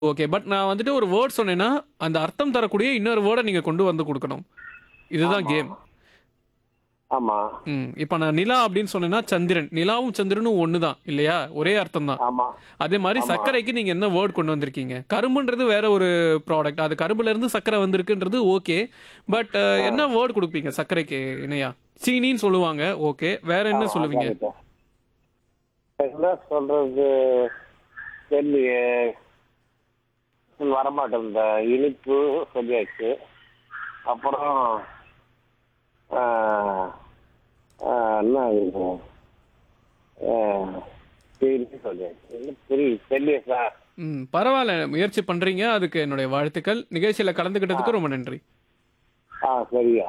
Okay. But நான் வந்துட்டு ஒரு வேர்ட் சொன்னேன்னா, அந்த அர்த்தம் தரக்கூடிய இன்னொரு வேர்ட நீங்க கொண்டு வந்து குடுக்கணும். இதுதான் ஆமா. கேம். ஆமா. ம். இப்ப நான் நிலா அப்படின்னு சொன்னேன்னா, சந்திரன். நிலாவும் சந்திரனும் ஒண்ணு தான் இல்லையா? ஒரே அர்த்தம் தான். ஆமா. அதே மாரி ஆமா. சர்க்கரைக்கு நீங்க என்ன வேர்ட் கொண்டு வந்திருக்கீங்க? கரும்புன்றது வேற ஒரு ப்ராடக்ட். அது கரும்புல இருந்து சர்க்கரை வந்திருக்குன்றது ஓகே. பட் ஆ. என்ன வேர்ட் குடுப்பீங்க சர்க்கரைக்கு இணையா? சீனின்னு சொல்லுவாங்க. ஓகே. வேற என்ன ஆ, சொல்லுவீங்க? அதான் என்ன சொல்றது தெரியலையே வரமாட்டேன் இந்த இனிப்பு சொல்லியாச்சு அப்புறம் ஆ, ஆ, என்ன இது ஆ, சரி சொல்லியாச்சு என்ன புரியுது தெரியல சார் ம். பரவால்ல. முயற்சி பண்றீங்க. அதுக்கு என்னுடைய வாழ்த்துக்கள். நிகழ்ச்சியில கலந்துக்கிட்டதுக்கு ரொம்ப நன்றி. ஆ சரியா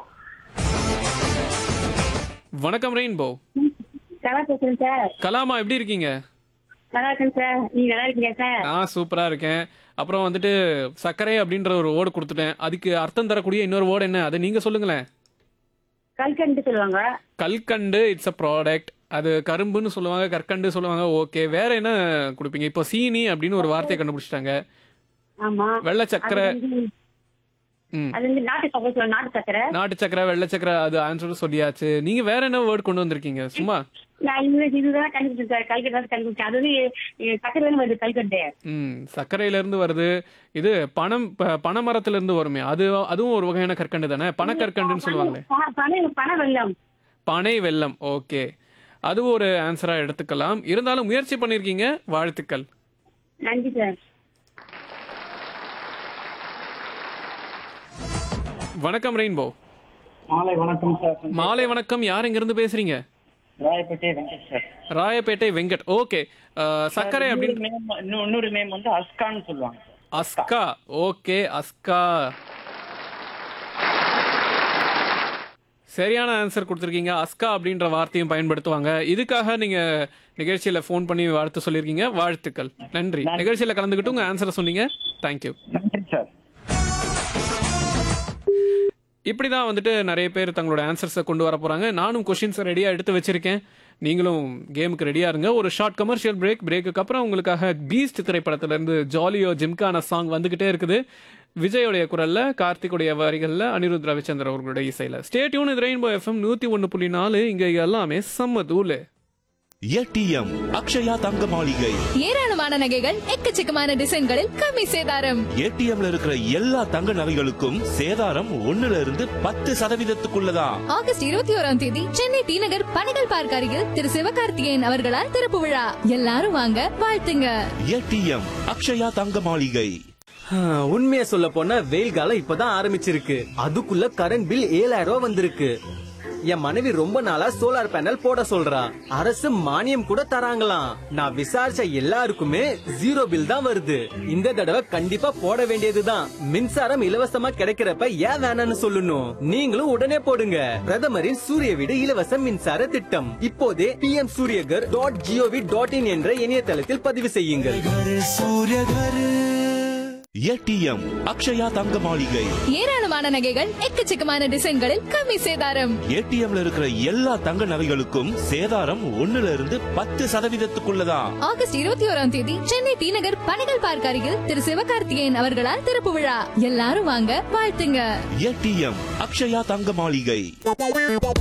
வணக்கம் ரெயின்போ. நல்லா பேசுறேன் சார் கலாமா எப்படி இருக்கீங்க? நல்லா இருக்கேன் சார் நீங்க நல்லா இருக்கீங்க சார் நான் சூப்பரா இருக்கேன். அப்புறம் வந்துட்டு சர்க்கரை அப்படின்ற ஒரு வேர்டு குடுத்துட்டேன். அதுக்கு அர்த்தம் தரக்கூடிய இன்னொரு வேர்டு என்ன? அத நீங்க சொல்லுங்களேன். கல்கண்டு சொல்லுவாங்க கல்கண்டு இட்ஸ் அ ப்ராடக்ட். அது கரும்புன்னு சொல்லுவாங்க, கற்கண்டு சொல்லுவாங்க. ஓகே. வேற என்ன குடுப்பீங்க? இப்போ சீனி அப்படின்னு ஒரு வார்த்தைய கண்டுபிடிச்சிட்டாங்க. ஆமா வெள்ள அது சர்க்கரை. வந்து ம். அது வந்து நாட்டு சக்கரை சொல்லுவாங்க நாட்டு சக்கரை நாட்டு சர்க்கரை, வெள்ள சர்க்கரை அது ஆன்சர் சொல்லியாச்சு. நீங்க வேற என்ன வேர்ட் கொண்டு வந்திருக்கீங்க? சும்மா நான் இந்த இதுதான் கண்டுபிடிச்சேன் சார் கல்கண்டு தான் கண்டுபிடிச்சேன் அது வந்து அஹ், சக்கரை தானே வருது கல்கண்டு ம் சர்க்கரையில இருந்து வருது. இது பனம் ப- பனைமரத்துல இருந்து வருமே. அது அதுவும் ஒரு வகையான கற்கண்டு தானே? பனக்கற்கண்டுன்னு சொல்லுவாங்களே. ப- பனை பனை வெள்ளம் பனை வெல்லம். ஓகே. அது ஒரு ஆன்சரா எடுத்துக்கலாம். இருந்தாலும் முயற்சி பண்ணிருக்கீங்க. வாழ்த்துக்கள். நன்றி சார் வணக்கம் ரெயின்போ. மாலை வணக்கம் சார் மாலை வணக்கம். யார் எங்க இருந்து பேசுறீங்க? ராயப்பேட்டை வெங்கட் சார் ராயப்பேட்டை வெங்கட். ஓகே. அஹ், சர்க்கரை இன்னொரு அப்படின்னு name- இன்னும் இன்னொரு நேம் வந்து அஸ்கான்னு சொல்லுவாங்க சார் அஸ்கா. ஓகே அஸ்கா. சரியான ஆன்சர் கொடுத்துருக்கீங்க. அஸ்கா அப்படின்ற வார்த்தையும் பயன்படுத்துவாங்க. இதுக்காக நீங்க நிகழ்ச்சியில ஃபோன் பண்ணி வாழ்த்து சொல்லியிருக்கீங்க. வாழ்த்துக்கள். நன்றி. நன்றி. நிகழ்ச்சியில கலந்துக்கிட்டு உங்க ஆன்சரை சொன்னீங்க. தேங்க்யூ. நன்றி சார் இப்படிதான் வந்துட்டு நிறைய பேர் தங்களோட ஆன்சர்ஸை கொண்டு வர போறாங்க. நானும் கொஷின்ஸை ரெடியா எடுத்து வச்சிருக்கேன். நீங்களும் கேமுக்கு ரெடியா இருங்க. ஒரு ஷார்ட் கமர்ஷியல் பிரேக். பிரேக்குக்கு அப்புறம் உங்களுக்காக பீஸ்ட் திரைப்படத்துல இருந்து ஜாலியோ ஜிம்கான சாங் வந்துகிட்டே இருக்குது. விஜயோடைய குரல்ல கார்த்திகுடைய வரிகள்ல அனிருத் ரவிச்சந்திரன் அவர்களுடைய இசையில ஸ்டே டியூன் இது ரெயின்போ எஃப்எம் நூத்தி ஒன்னு புள்ளி நாலு இங்க எல்லாமே செம்ம தூளு ஏடிஎம் அக்ஷயா தங்க மாளிகை ஏராளமான நகைகள் எக்கச்சக்கமான டிசைன்களில் கம்மி சேதாரம் ஏடிஎம்ல இருக்கிற எல்லா தங்க நகைகளுக்கும் சேதாரம் ஒண்ணுல இருந்து பத்து சதவீதத்துக்குள்ளதான் ஆகஸ்ட் இருபத்தி ஓராம் தேதி சென்னை டி நகர் பணிகள் பார்க் அருகில் திரு சிவகார்த்திகேயன் அவர்களால் திறப்பு விழா எல்லாரும் வாங்க வாழ்த்துங்க ஏடிஎம் அக்ஷயா தங்க மாளிகை உண்மையை சொல்ல போனா வெயில் காலம் இப்பதான் ஆரம்பிச்சிருக்கு அதுக்குள்ள கரண்ட் பில் ஏழாயிரம் ரூபாய் வந்திருக்கு என் மனைவி ரொம்ப நாளா சோலார் பேனல் போட சொல்றா அரசு மானியம் கூட தராங்களாம் நான் விசாரிச்ச எல்லாருக்குமே ஜீரோ பில் தான் வருது இந்த தடவை கண்டிப்பா போட வேண்டியதுதான் மின்சாரம் இலவசமா கிடைக்கிறப்ப ஏன் வேணாம்னு சொல்லணும் நீங்களும் உடனே போடுங்க பிரதமரின் சூரிய வீடு இலவச மின்சார திட்டம் இப்போதே PM Suryaghar dot gov dot in என்ற இணையதளத்தில் பதிவு செய்யுங்கள் ஏடிஎம் அக்ஷயா தங்க மாளிகை ஏராளமான நகைகள் எக்கச்சக்கமான டிசைன்களில் கம்மி சேதாரம் ஏடிஎம்ல இருக்கிற எல்லா தங்க நகைகளுக்கும் சேதாரம் ஒண்ணுல இருந்து பத்து சதவீதத்துக்குள்ளதான் ஆகஸ்ட் இருபத்தி ஓராம் தேதி சென்னை டி நகர் பணிகள் பார்க் அருகில் திரு சிவகார்த்திகேயன் அவர்களால் திறப்பு விழா எல்லாரும் வாங்க வாழ்த்துங்க ஏடிஎம் அக்ஷயா தங்க மாளிகை